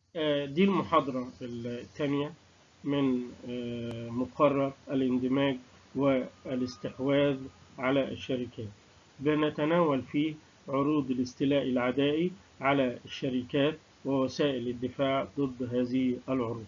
دي المحاضرة الثانية من مقرر الاندماج والاستحواذ على الشركات بنتناول فيه عروض الاستيلاء العدائي على الشركات ووسائل الدفاع ضد هذه العروض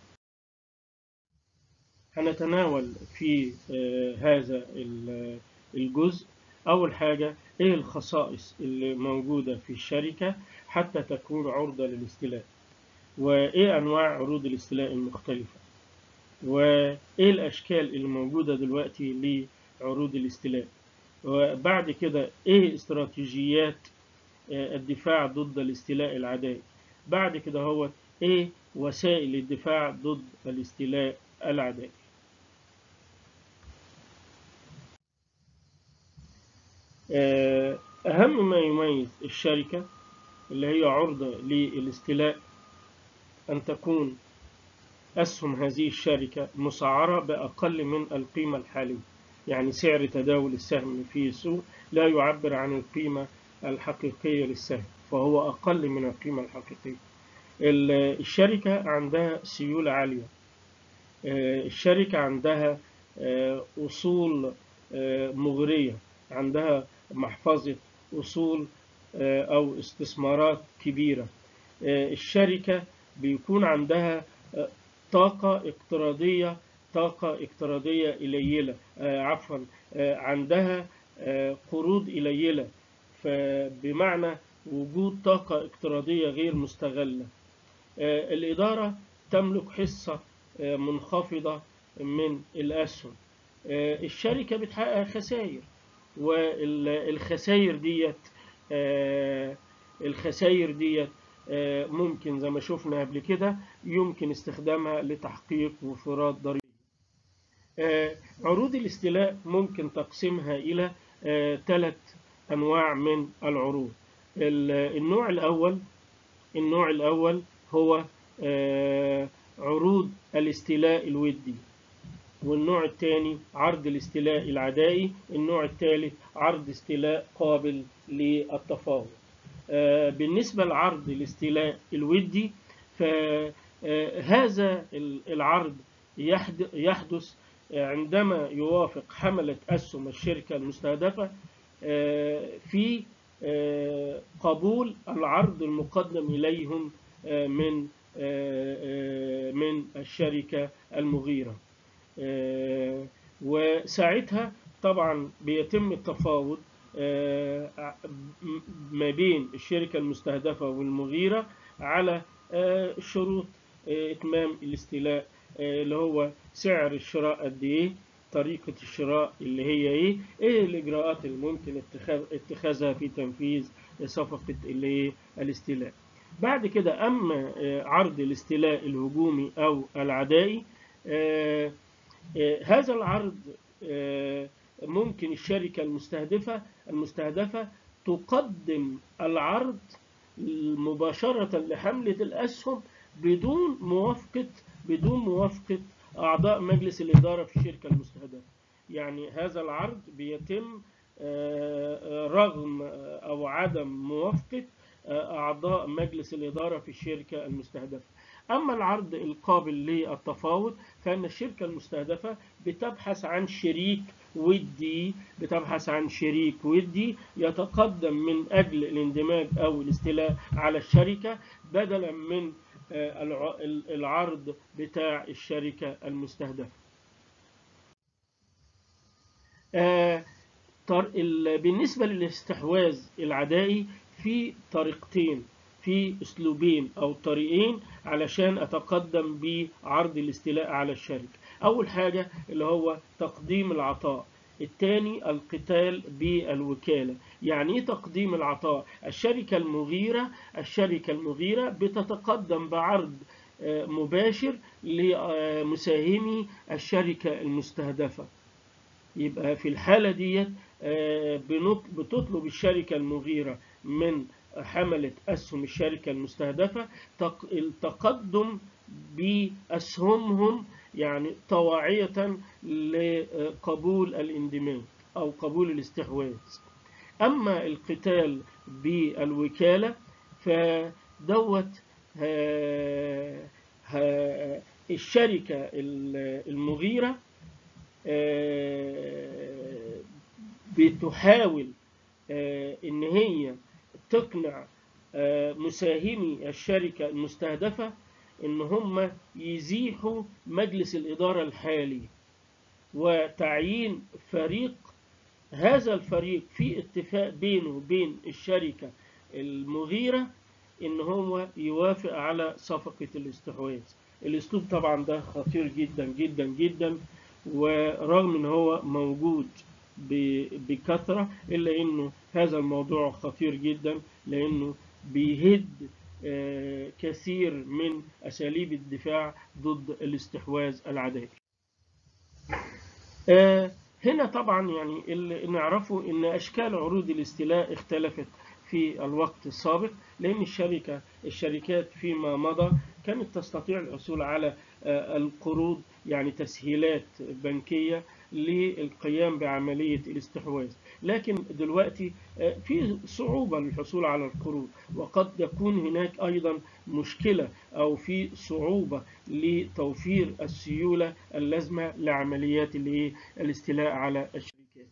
هنتناول في هذا الجزء أول حاجة إيه الخصائص اللي موجودة في الشركة حتى تكون عرضة للاستيلاء وإيه أنواع عروض الاستيلاء المختلفة وإيه الأشكال اللي موجودة دلوقتي لعروض الاستيلاء وبعد كده إيه استراتيجيات الدفاع ضد الاستيلاء العدائي بعد كده هو إيه وسائل الدفاع ضد الاستيلاء العدائي أهم ما يميز الشركة اللي هي عرضة للاستيلاء أن تكون أسهم هذه الشركة مسعرة بأقل من القيمة الحالية يعني سعر تداول السهم في السوق لا يعبر عن القيمة الحقيقية للسهم فهو أقل من القيمة الحقيقية الشركة عندها سيولة عالية الشركة عندها أصول مغرية عندها محفظة أصول أو استثمارات كبيرة الشركة بيكون عندها طاقة اقتراضية طاقة اقتراضية قليلة عفوا عندها قروض قليلة فبمعنى وجود طاقة اقتراضية غير مستغلة الإدارة تملك حصة منخفضة من الأسهم الشركة بتحقق خسائر والخسائر ديت الخسائر ديت ممكن زي ما شفنا قبل كده يمكن استخدامها لتحقيق وفرات ضريبية عروض الاستيلاء ممكن تقسيمها إلى ثلاث أنواع من العروض النوع الأول النوع الأول هو عروض الاستيلاء الودي والنوع الثاني عرض الاستيلاء العدائي النوع الثالث عرض استيلاء قابل للتفاوض بالنسبة لعرض الاستيلاء الودي فهذا العرض يحدث عندما يوافق حملة أسهم الشركة المستهدفة في قبول العرض المقدم إليهم من من الشركة المغيرة وساعتها طبعا بيتم التفاوض ما بين الشركة المستهدفة والمغيرة على شروط إتمام الاستيلاء اللي هو سعر الشراء قد إيه طريقة الشراء اللي هي إيه إيه الإجراءات اللي ممكن اتخاذها في تنفيذ صفقة اللي هي الاستيلاء بعد كده أما عرض الاستيلاء الهجومي أو العدائي هذا العرض ممكن الشركة المستهدفة المستهدفة تقدم العرض مباشرة لحملة الأسهم بدون موافقة بدون موافقة أعضاء مجلس الإدارة في الشركة المستهدفة يعني هذا العرض بيتم رغم أو عدم موافقة أعضاء مجلس الإدارة في الشركة المستهدفة أما العرض القابل للتفاوض فإن الشركة المستهدفة بتبحث عن شريك ودي بتبحث عن شريك ودي يتقدم من أجل الاندماج أو الاستيلاء على الشركة بدلا من العرض بتاع الشركة المستهدفة بالنسبة للاستحواذ العدائي في طريقتين في اسلوبين او طريقين علشان اتقدم بعرض الاستيلاء على الشركه اول حاجه اللي هو تقديم العطاء الثاني القتال بالوكاله يعني ايه تقديم العطاء الشركه المغيره الشركه المغيره بتتقدم بعرض مباشر لمساهمي الشركه المستهدفه يبقى في الحاله ديت بتطلب الشركه المغيره من حملت أسهم الشركة المستهدفة التقدم بأسهمهم يعني طواعية لقبول الاندماج أو قبول الاستحواذ أما القتال بالوكالة فدوت الشركة المغيرة بتحاول إن هي تقنع مساهمي الشركة المستهدفة إن هم يزيحوا مجلس الإدارة الحالي وتعيين فريق هذا الفريق في اتفاق بينه وبين الشركة المغيرة إن هو يوافق على صفقة الاستحواذ الأسلوب طبعا ده خطير جدا جدا جدا ورغم إن هو موجود بكثرة إلا إنه هذا الموضوع خطير جدا لأنه بيهد كثير من أساليب الدفاع ضد الاستحواذ العدائي هنا طبعا يعني اللي نعرفه ان اشكال عروض الاستيلاء اختلفت في الوقت السابق لان الشركه الشركات فيما مضى كانت تستطيع الحصول على القروض يعني تسهيلات بنكيه للقيام بعمليه الاستحواذ لكن دلوقتي في صعوبه للحصول على القروض وقد يكون هناك ايضا مشكله او في صعوبه لتوفير السيوله اللازمه لعمليات الاستيلاء على الشركات.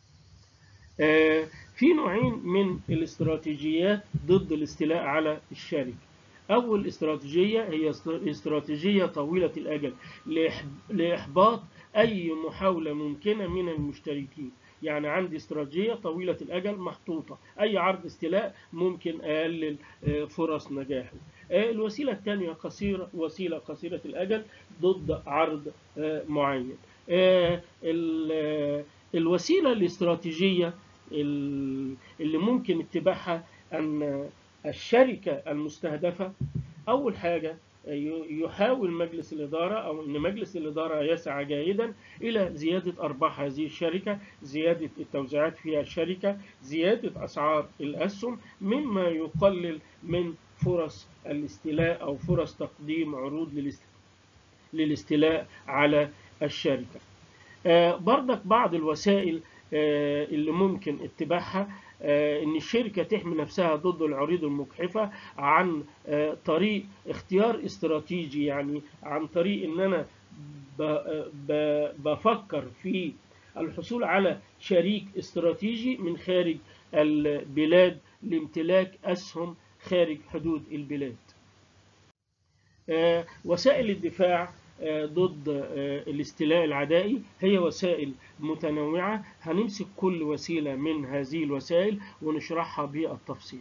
في نوعين من الاستراتيجيات ضد الاستيلاء على الشركه. اول استراتيجيه هي استراتيجيه طويله الاجل لاحباط اي محاوله ممكنه من المشتركين. يعني عندي استراتيجية طويلة الأجل محطوطة أي عرض استيلاء ممكن أقلل فرص نجاحه الوسيلة الثانية قصيرة وسيلة قصيرة الأجل ضد عرض معين الوسيلة الاستراتيجية اللي ممكن اتباعها أن الشركة المستهدفة أول حاجة يحاول مجلس الإدارة أو أن مجلس الإدارة يسعى جيدا إلى زيادة أرباح هذه الشركة زيادة التوزيعات في الشركة زيادة أسعار الأسهم مما يقلل من فرص الاستيلاء أو فرص تقديم عروض للاستيلاء على الشركة بردك بعض الوسائل اللي ممكن اتباعها ان الشركه تحمي نفسها ضد العروض المجحفه عن طريق اختيار استراتيجي يعني عن طريق ان انا بفكر في الحصول على شريك استراتيجي من خارج البلاد لامتلاك اسهم خارج حدود البلاد وسائل الدفاع ضد الاستيلاء العدائي هي وسائل متنوعة هنمسك كل وسيلة من هذه الوسائل ونشرحها بالتفصيل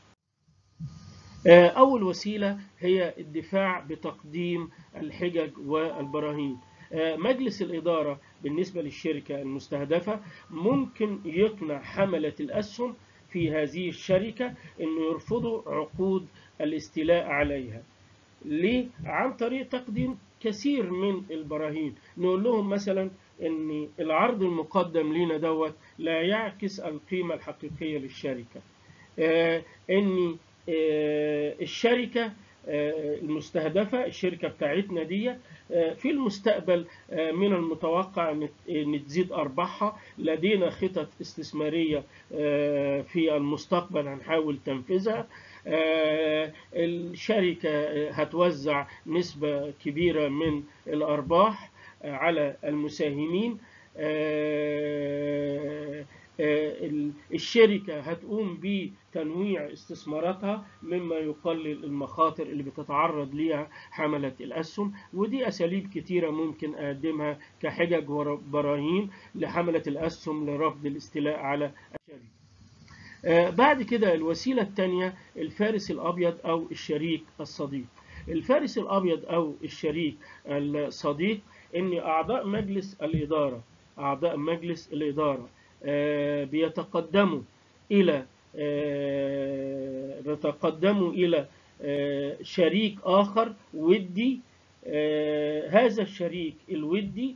أول وسيلة هي الدفاع بتقديم الحجج والبراهين مجلس الإدارة بالنسبة للشركة المستهدفة ممكن يقنع حملة الأسهم في هذه الشركة أنه يرفضوا عقود الاستيلاء عليها ليه؟ عن طريق تقديم كثير من البراهين نقول لهم مثلا ان العرض المقدم لنا دوت لا يعكس القيمة الحقيقية للشركة آه ان آه الشركة آه المستهدفة الشركة بتاعتنا دي في المستقبل من المتوقع ان تزيد ارباحها لدينا خطط استثمارية في المستقبل هنحاول تنفيذها الشركة هتوزع نسبة كبيرة من الأرباح على المساهمين الشركة هتقوم بتنويع استثماراتها مما يقلل المخاطر اللي بتتعرض ليها حملة الأسهم ودي أساليب كتيرة ممكن أقدمها كحجج وبراهين لحملة الأسهم لرفض الاستيلاء على الشركة بعد كده الوسيلة الثانية الفارس الأبيض أو الشريك الصديق الفارس الأبيض أو الشريك الصديق إن أعضاء مجلس الإدارة أعضاء مجلس الإدارة بيتقدموا إلى بيتقدموا إلى شريك آخر ودي هذا الشريك الودي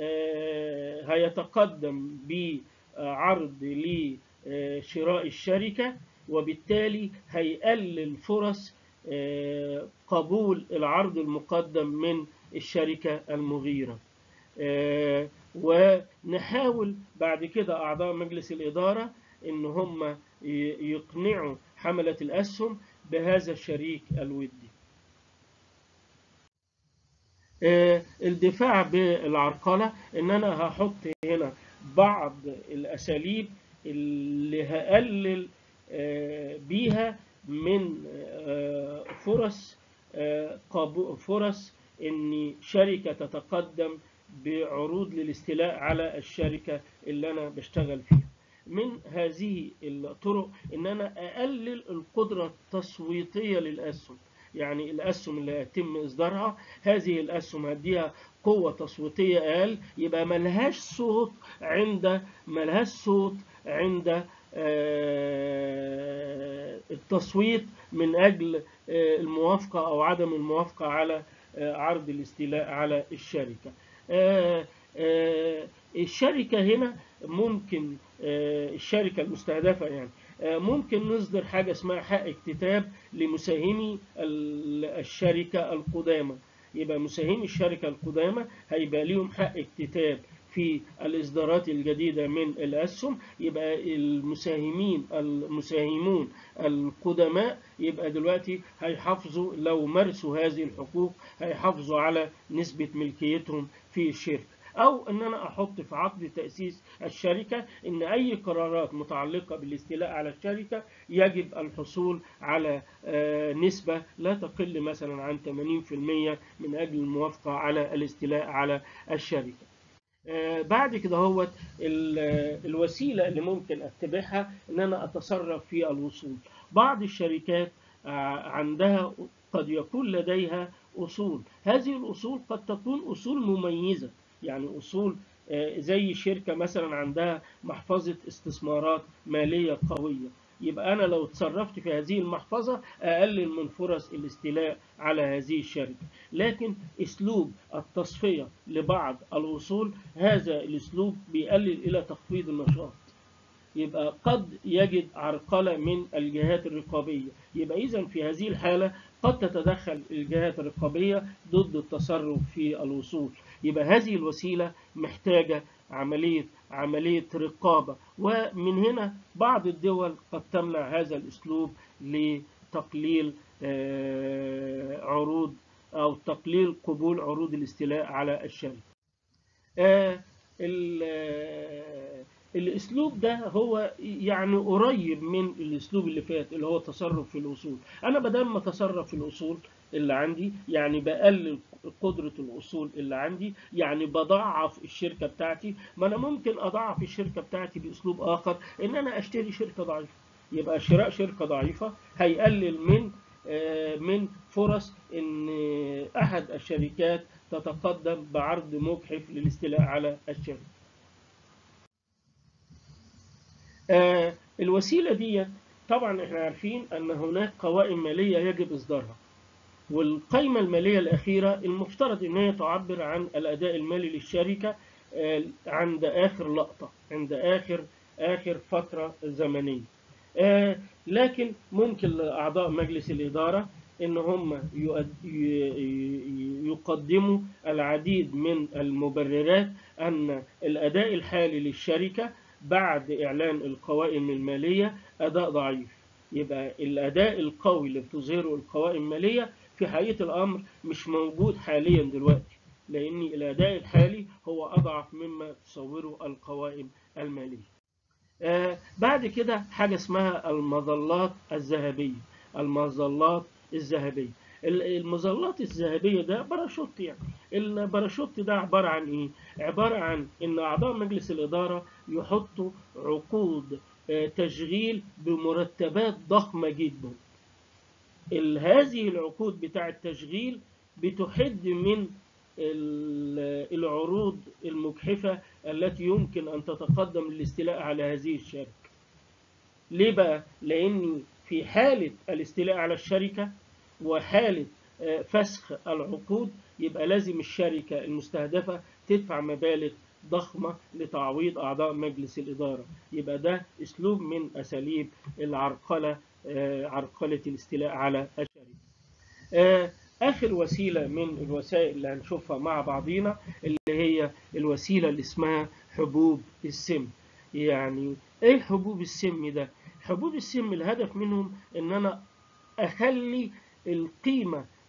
هيتقدم بعرض ل شراء الشركة وبالتالي هيقلل فرص قبول العرض المقدم من الشركة المغيرة ونحاول بعد كده أعضاء مجلس الإدارة إن هم يقنعوا حملة الأسهم بهذا الشريك الودي الدفاع بالعرقلة ان انا هحط هنا بعض الاساليب اللي هقلل بيها من فرص فرص ان شركة تتقدم بعروض للاستيلاء على الشركة اللي انا بشتغل فيها من هذه الطرق ان انا اقلل القدرة التصويتية للاسهم يعني الاسهم اللي هيتم اصدارها هذه الاسهم هديها قوة تصويتية اقل يبقى ملهاش صوت عند ملهاش صوت عند التصويت من اجل الموافقة او عدم الموافقة على عرض الاستيلاء على الشركة الشركة هنا ممكن الشركة المستهدفة يعني ممكن نصدر حاجة اسمها حق اكتتاب لمساهمي الشركة القدامى يبقى مساهمي الشركة القدامى هيبقى ليهم حق اكتتاب في الإصدارات الجديدة من الأسهم يبقى المساهمين المساهمون القدماء يبقى دلوقتي هيحافظوا لو مارسوا هذه الحقوق هيحافظوا على نسبة ملكيتهم في الشركة أو إن أنا أحط في عقد تأسيس الشركة إن أي قرارات متعلقة بالاستيلاء على الشركة يجب الحصول على نسبة لا تقل مثلا عن 80% من أجل الموافقة على الاستيلاء على الشركة. بعد كده هو الوسيلة اللي ممكن أتبعها إن أنا أتصرف في الوصول. بعض الشركات عندها قد يكون لديها أصول، هذه الأصول قد تكون أصول مميزة. يعني أصول زي شركة مثلا عندها محفظة استثمارات مالية قوية يبقى أنا لو تصرفت في هذه المحفظة أقلل من فرص الاستيلاء على هذه الشركة لكن أسلوب التصفية لبعض الوصول هذا الأسلوب بيقلل إلى تخفيض النشاط يبقى قد يجد عرقلة من الجهات الرقابية يبقى إذا في هذه الحالة قد تتدخل الجهات الرقابية ضد التصرف في الوصول يبقى هذه الوسيلة محتاجة عملية عملية رقابة ومن هنا بعض الدول قد تمنع هذا الأسلوب لتقليل عروض أو تقليل قبول عروض الاستيلاء على الشركة الاسلوب ده هو يعني قريب من الاسلوب اللي فات اللي هو التصرف في الاصول انا بدل ما اتصرف في الاصول اللي عندي يعني بقلل قدرة الأصول اللي عندي يعني بضعف الشركة بتاعتي ما أنا ممكن أضعف الشركة بتاعتي بأسلوب آخر إن أنا أشتري شركة ضعيفة يبقى شراء شركة ضعيفة هيقلل من من فرص إن أحد الشركات تتقدم بعرض مجحف للاستيلاء على الشركة الوسيلة دي طبعا احنا عارفين أن هناك قوائم مالية يجب إصدارها والقائمة المالية الأخيرة المفترض أن هي تعبر عن الأداء المالي للشركة عند آخر لقطة عند آخر آخر فترة زمنية لكن ممكن لأعضاء مجلس الإدارة إن هم يقدموا العديد من المبررات أن الأداء الحالي للشركة بعد إعلان القوائم المالية أداء ضعيف يبقى الأداء القوي اللي بتظهره القوائم المالية في حقيقة الأمر مش موجود حاليا دلوقتي لأن الأداء الحالي هو أضعف مما تصوره القوائم المالية آه بعد كده حاجة اسمها المظلات الذهبية المظلات الذهبية المظلات الذهبية ده باراشوت يعني الباراشوت ده عبارة عن إيه؟ عبارة عن إن أعضاء مجلس الإدارة يحطوا عقود آه تشغيل بمرتبات ضخمة جدا هذه العقود بتاع التشغيل بتحد من العروض المجحفة التي يمكن أن تتقدم للاستيلاء على هذه الشركة ليه بقى؟ لأن في حالة الاستيلاء على الشركة وحالة فسخ العقود يبقى لازم الشركة المستهدفة تدفع مبالغ ضخمة لتعويض أعضاء مجلس الإدارة يبقى ده أسلوب من أساليب العرقلة عرقلة الاستيلاء على الشركة آخر وسيلة من الوسائل اللي هنشوفها مع بعضينا اللي هي الوسيلة اللي اسمها حبوب السم يعني ايه حبوب السم ده حبوب السم الهدف منهم ان انا اخلي القيمة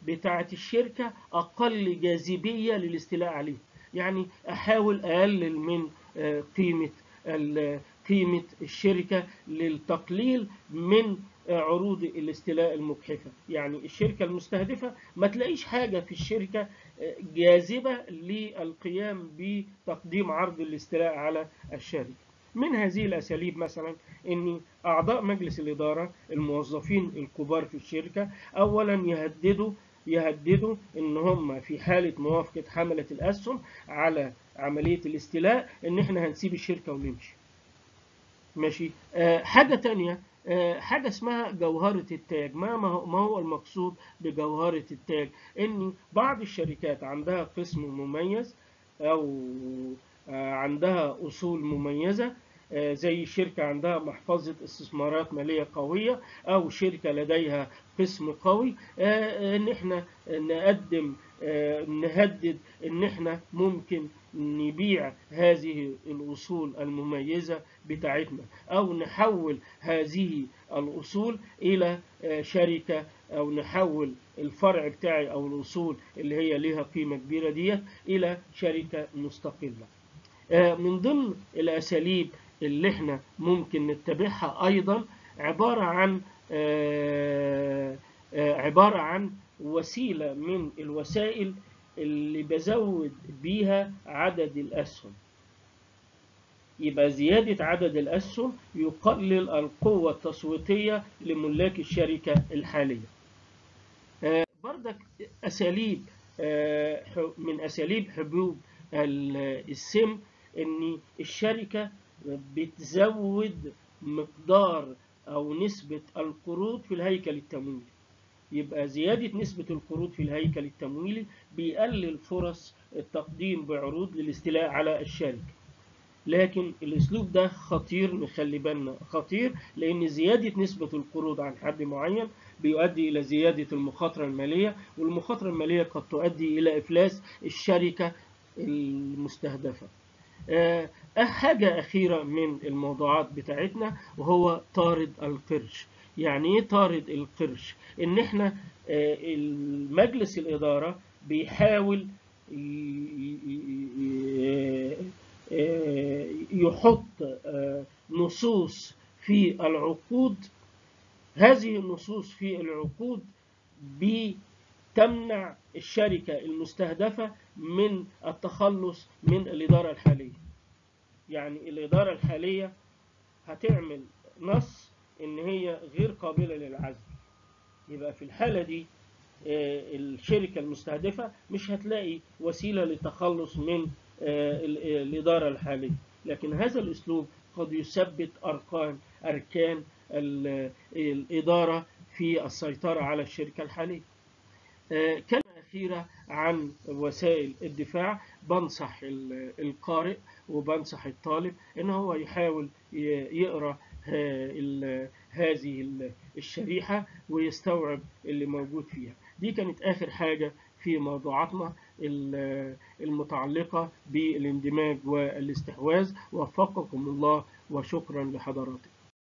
بتاعة الشركة أقل جاذبية للاستيلاء عليه يعني أحاول أقلل من قيمة قيمة الشركة للتقليل من عروض الاستيلاء المجحفة يعني الشركة المستهدفة ما تلاقيش حاجة في الشركة جاذبة للقيام بتقديم عرض الاستيلاء على الشركة من هذه الأساليب مثلا أن أعضاء مجلس الإدارة الموظفين الكبار في الشركة أولا يهددوا يهددوا ان هم في حالة موافقة حملة الأسهم على عملية الاستيلاء ان احنا هنسيب الشركة ونمشي ماشي آه حاجة تانية آه حاجة اسمها جوهرة التاج ما, ما هو المقصود بجوهرة التاج ان بعض الشركات عندها قسم مميز او آه عندها أصول مميزة زي شركة عندها محفظة استثمارات مالية قوية أو شركة لديها قسم قوي إن إحنا نقدم نهدد إن إحنا ممكن نبيع هذه الأصول المميزة بتاعتنا أو نحول هذه الأصول إلى شركة أو نحول الفرع بتاعي أو الأصول اللي هي لها قيمة كبيرة ديت إلى شركة مستقلة من ضمن الأساليب اللي احنا ممكن نتبعها ايضا عبارة عن عبارة عن وسيلة من الوسائل اللي بزود بيها عدد الأسهم يبقى زيادة عدد الأسهم يقلل القوة التصويتية لملاك الشركة الحالية بردك أساليب من أساليب حبوب السم أن الشركة بتزود مقدار أو نسبة القروض في الهيكل التمويلي يبقى زيادة نسبة القروض في الهيكل التمويلي بيقلل فرص التقديم بعروض للاستيلاء على الشركة لكن الأسلوب ده خطير نخلي بالنا خطير لأن زيادة نسبة القروض عن حد معين بيؤدي إلى زيادة المخاطرة المالية والمخاطرة المالية قد تؤدي إلى إفلاس الشركة المستهدفة أه حاجة أخيرة من الموضوعات بتاعتنا وهو طارد القرش يعني إيه طارد القرش؟ إن إحنا أه المجلس الإدارة بيحاول يحط أه نصوص في العقود هذه النصوص في العقود بتمنع الشركة المستهدفة من التخلص من الإدارة الحالية يعني الإدارة الحالية هتعمل نص إن هي غير قابلة للعزل يبقى في الحالة دي الشركة المستهدفة مش هتلاقي وسيلة للتخلص من الإدارة الحالية لكن هذا الأسلوب قد يثبت أركان أركان الإدارة في السيطرة على الشركة الحالية كلمة أخيرة عن وسائل الدفاع بنصح القارئ وبنصح الطالب ان هو يحاول يقرا هذه الشريحة ويستوعب اللي موجود فيها دي كانت آخر حاجة في موضوعاتنا المتعلقة بالاندماج والاستحواذ وفقكم الله وشكرا لحضراتكم